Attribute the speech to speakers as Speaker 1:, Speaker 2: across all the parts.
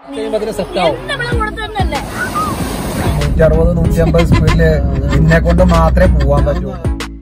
Speaker 1: കഴിയുമ്പോ സെറ്റ് ആവും
Speaker 2: നമ്മളെ കൂടെ തന്നെയല്ലേ
Speaker 3: നൂറ്റി അറുപത് നൂറ്റി അമ്പത് സ്പീഡില് നിന്നെ കൊണ്ട് മാത്രമേ പോവാൻ പറ്റൂ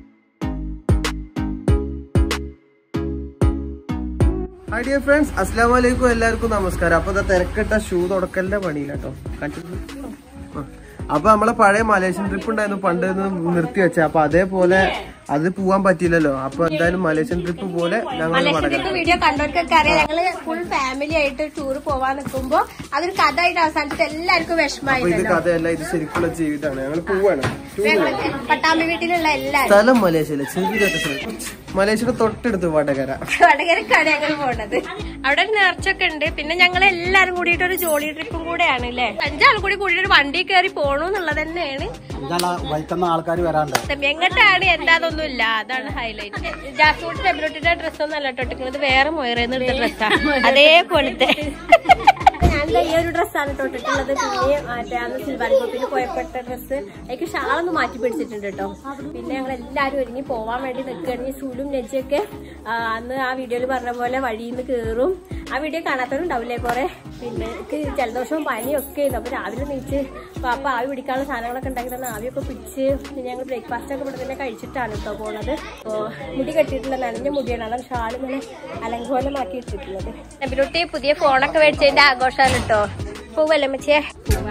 Speaker 3: ഹായ് ഡിയർ ഫ്രണ്ട്സ് അസ്ലാം വലൈക്കും എല്ലാവർക്കും നമസ്കാരം അപ്പൊ ഇതാ തിരക്കിട്ട ഷൂ തുടക്കലിന്റെ പണിയില്ലാട്ടോ അപ്പൊ നമ്മളെ പഴയ മലേഷ്യൻ ട്രിപ്പ് ഉണ്ടായിരുന്നു പണ്ട് നിർത്തി വെച്ച അപ്പൊ അതേപോലെ അത് പോവാൻ പറ്റിയില്ലല്ലോ അപ്പൊ എന്തായാലും മലേഷ്യൻ ട്രിപ്പ് പോലെ ഞങ്ങൾ
Speaker 2: മലേഷ്യത്തെ വീഡിയോ കണ്ടവർക്കൊക്കെ അറിയാം ഞങ്ങള് ഫുൾ ഫാമിലി ആയിട്ട് ടൂർ പോവാൻ നിൽക്കുമ്പോ അതൊരു കഥ ആയിട്ട് അവസാനിച്ചിട്ട് എല്ലാവർക്കും
Speaker 3: അപ്പൊ ഇത്
Speaker 2: വിഷമായിട്ടല്ലോ
Speaker 3: കഥയല്ല ഇത് ശരിക്കുള്ള ജീവിതമാണ് ഞങ്ങൾ പോവാണ് ടൂറിന്
Speaker 2: പട്ടാമ്പി വീട്ടിലുള്ള എല്ലാരും
Speaker 3: സ്ഥലം മലേഷ്യയിലെ ചെറിയൊരു സ്ഥലം മലേഷ്യയുടെ തൊട്ടടുത്ത് വടകര
Speaker 2: വടകരക്കാണ് ഞങ്ങൾ പോണത് അവിടെ ഒരു നേർച്ചൊക്കെ ഉണ്ട് പിന്നെ ഞങ്ങൾ എല്ലാരും കൂടിയിട്ട് ഒരു ജോളി ട്രിപ്പും കൂടെയാണ് അല്ലേ അഞ്ചാൾ കൂടി കൂടിയിട്ട് ഒരു വണ്ടി കയറി പോണു എന്നുള്ളത് തന്നെയാണ്
Speaker 1: വൈക്കുന്ന ആൾക്കാർ വരാണ്ട്
Speaker 2: എങ്ങോട്ടാണ് എന്താതൊന്നും ഇല്ല അതാണ് ഹൈലൈറ്റ് ജാസ്മോട്ട് ടെബ്ലോട്ടിന്റെ ഡ്രസ് ഒന്നും അല്ല ടൊട്ടിക്കുന്നത് വേറെ മൊയറേന്ന് എടുത്ത ഡ്രസ്സാണ് അതേപോലത്തെ ഞാൻ ഈ ഒരു ഡ്രസ്സാണ് തൊട്ടിട്ടുള്ളത് പിന്നെ മറ്റേ അന്ന് സിൽവാൻ കോപ്പിന് പോയപ്പെട്ട ഡ്രസ്സ് എനിക്ക് ഷാളൊന്ന് മാറ്റി പിടിച്ചിട്ടുണ്ട് കേട്ടോ പിന്നെ ഞങ്ങൾ എല്ലാവരും ഒരുങ്ങി പോവാൻ വേണ്ടി നിൽക്കുകയാണെങ്കിൽ സൂലും നെജൊക്കെ ആ, അന്ന് ആ വീഡിയോയിൽ പറഞ്ഞ പോലെ വഴിയിൽ നിന്ന് കയറും ആ വീഡിയോ കാണാത്തവരുണ്ടാവില്ലേ കുറെ പിന്നെ എനിക്ക് ജലദോഷവും പനിയും ഒക്കെ ഉണ്ട് അപ്പൊ രാവിലെ നീച്ച് പാപ്പ ആവി പിടിക്കാനുള്ള സാധനങ്ങളൊക്കെ ഉണ്ടാക്കി തന്നെ ആവിയൊക്കെ പിടിച്ച് പിന്നെ ഞങ്ങൾ ബ്രേക്ക്ഫാസ്റ്റ് ഒക്കെ ഇവിടെ തന്നെ കഴിച്ചിട്ടാണ് കേട്ടോ പോണത് അപ്പോ മുടി കെട്ടിയിട്ടുള്ള നനഞ്ഞ മുടിയാണ് അതാണ് ഷാൾ ഇങ്ങനെ അലങ്കോലമാക്കി ഇട്ടിട്ടുള്ളത് നബിലുട്ടി പുതിയ ഫോണൊക്കെ മേടിച്ചതിന്റെ ആഘോഷമാണ് കേട്ടോ പോവല്ലേ മച്ചേ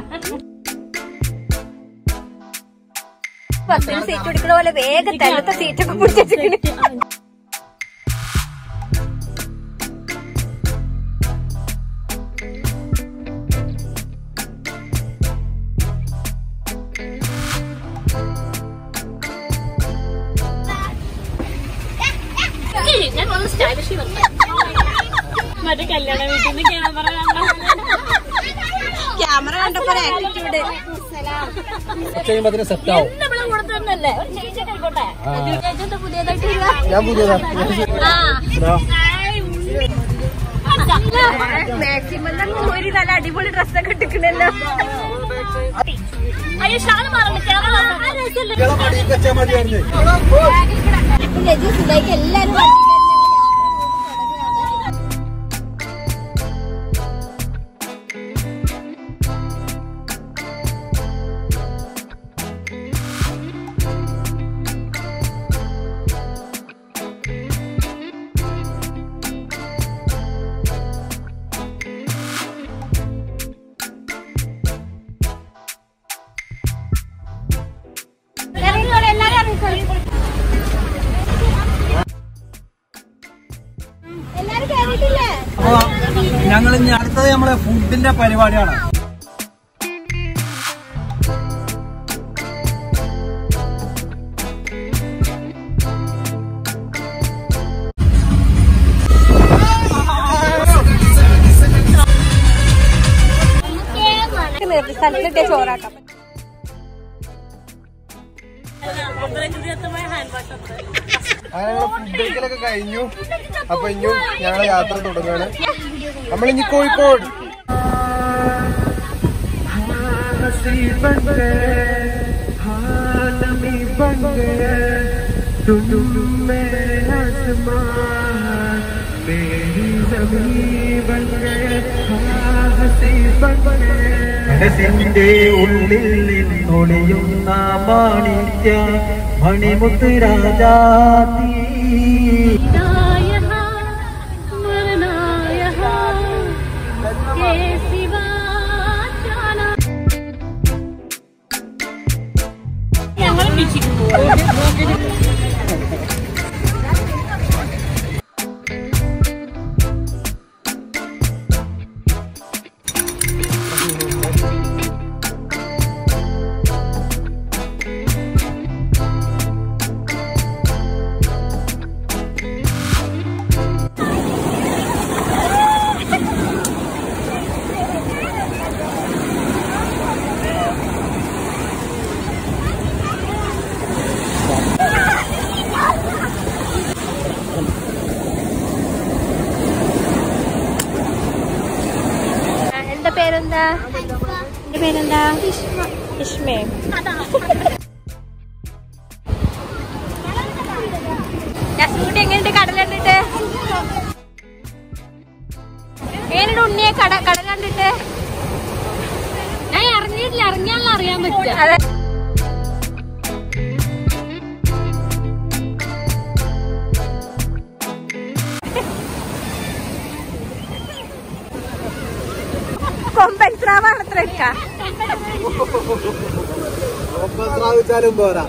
Speaker 2: ബസ്സിൽ സീറ്റ് പിടിക്കുന്ന പോലെ വേഗം തലത്തെ സീറ്റൊക്കെ പിടിച്ചിട്ട്
Speaker 4: മറ്റേ കല്യാണ വീട്ടിൽ നിന്ന് ക്യാമറ
Speaker 2: ക്യാമറ കണ്ടപ്പോ ആറ്റിറ്റ്യൂഡ്
Speaker 1: കഴിയുമ്പോ സെറ്റ് ആവും
Speaker 4: നമ്മളെ കൂടെ തന്നെയല്ലേ ഒരു ചേച്ചി ആയിക്കോട്ടെ ചേച്ചി പുതിയതായിട്ട് വരിക
Speaker 3: ഞാൻ പുതിയതാ
Speaker 2: മാക്സിമം ഒരു നല്ല അടിപൊളി ഡ്രസ്സൊക്കെ ഇട്ടിക്കണല്ലോ
Speaker 4: അയ്യോ ഷാള് മാറണ്ട ക്യാമറ
Speaker 2: ലജു സുധായിക്ക് എല്ലാരും എല്ലാരും കേറിയിട്ടില്ലേ
Speaker 1: ഞങ്ങൾ ഇനി അടുത്തത് നമ്മളെ ഫുഡിന്റെ പരിപാടിയാണ്
Speaker 2: സ്ഥലത്തിട്ടേ ചോറാക്കാം
Speaker 3: അങ്ങനെ ഫുഡ് കഴിക്കലൊക്കെ കഴിഞ്ഞു അപ്പൊ ഇനിയും ഞങ്ങളെ യാത്ര തുടങ്ങാണ് നമ്മളിനി കോഴിക്കോട്
Speaker 5: മനസ്സിന്റെ ഉള്ളിൽ നിന്നൊളിയുന്ന മാണിക്യ മണിമുത്ത് രാജാതി
Speaker 4: ഞങ്ങളും ബീച്ചിൽ പോകും
Speaker 2: എന്താ പേരെന്താ എന്റെ പേരെന്താ ഇഷ്മേ ജസ്മൂട്ടി എങ്ങനെയുണ്ട് കടൽ കണ്ടിട്ട് എങ്ങനെയുണ്ട് ഉണ്ണിയെ കട കടൽ കണ്ടിട്ട്
Speaker 4: വീട്ടിൽ ഇറങ്ങിയാലും അറിയാൻ പറ്റുക
Speaker 2: കൊമ്പൻ സ്രാവാണ് അത്ര എടുക്ക
Speaker 3: സ്രാവിച്ചാലും പോരാ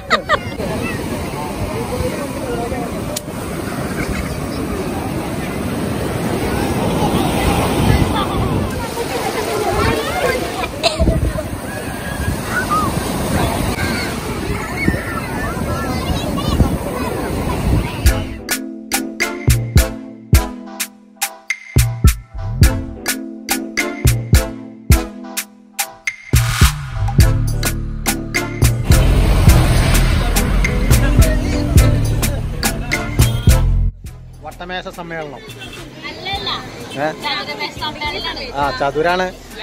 Speaker 3: വട്ടമേശ സമ്മേളനം ഏ? ആ ചതുരാണ്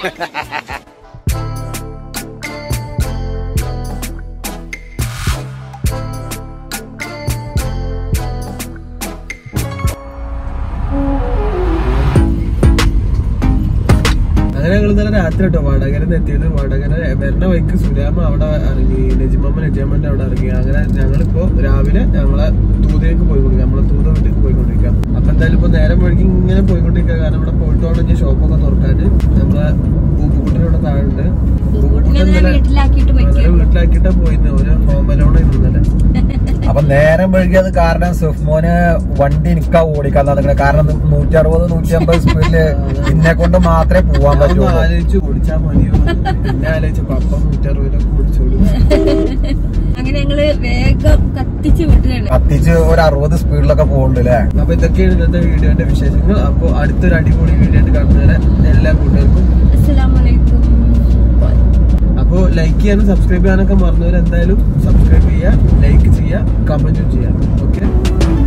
Speaker 6: അങ്ങനെ ഞങ്ങൾ ഇന്നലെ രാത്രി കേട്ടോ വടകര എത്തിയത് വടകര വരുന്ന വഴിക്ക് സുലാമ അവിടെ ഇറങ്ങി നജിമമ്മ നജിയമ്മന്റെ അവിടെ ഇറങ്ങി അങ്ങനെ ഞങ്ങളിപ്പോ രാവിലെ ഞങ്ങളെ തൂതയിലേക്ക് പോയിക്കൊണ്ടിരിക്കുക നമ്മളെ തൂത വീട്ടിലേക്ക് പോയിക്കൊണ്ടിരിക്കാം അപ്പൊ എന്തായാലും ഇപ്പൊ നേരം വഴിക്ക് ഇങ്ങനെ പോയിക്കൊണ്ടിരിക്കുക കാരണം ഇവിടെ പോയിട്ടോടെ ഷോപ്പൊക്കെ തുറക്കാന് നമ്മളെ പൂപ്പുക്കുട്ടിനെ ഇവിടെ താഴെ ഉണ്ട്
Speaker 2: വീട്ടിലാക്കിയിട്ട്
Speaker 6: ഇന്നലെ വീട്ടിലാക്കിയിട്ടാ പോയിന്ന് ഒരു ഹോം അലോണ ഇന്നലെ
Speaker 1: അപ്പൊ നേരം വൈകിയത് കാരണം സുഫ്മോന് വണ്ടി നിക്കാ ഓടിക്കാൻ നടക്കുന്നത് കാരണം നൂറ്റി അറുപത് നൂറ്റി അമ്പത് സ്പീഡില് ഇന്നെ കൊണ്ട് മാത്രമേ പോവാൻ
Speaker 6: ഒന്ന്
Speaker 1: പറ്റുള്ളൂ
Speaker 6: ആലോചിച്ച് ഓടിച്ചാ മതിയോ പിന്നെ ആലോചിച്ചു പപ്പ നൂറ്ററുപതിലൊക്കെ ഓടിച്ചോളൂ
Speaker 2: അങ്ങനെ ഞങ്ങള് വേഗം കത്തിച്ച് വിടുകയാണ്
Speaker 1: കത്തിച്ച് ഒരു അറുപത് സ്പീഡിലൊക്കെ പോകുന്നുണ്ട് അല്ലേ
Speaker 6: അപ്പൊ ഇതൊക്കെയാണ് ഇന്നത്തെ വീഡിയോന്റെ വിശേഷങ്ങൾ അപ്പൊ അടുത്തൊരു അടിപൊളി വീഡിയോ ആയിട്ട് കാണുന്നവരെ എല്ലാ കൂട്ടുകാർക്കും
Speaker 2: അസ്സലാമലൈക്കും
Speaker 6: അപ്പൊ ലൈക്ക് ചെയ്യാനും സബ്സ്ക്രൈബ് ചെയ്യാനൊക്കെ മറന്നവർ എന്തായാലും സബ്സ്ക്രൈബ് ചെയ്യുക ലൈക്ക് ചെയ്യുക കമന്റും ചെയ്യുക ഓക്കെ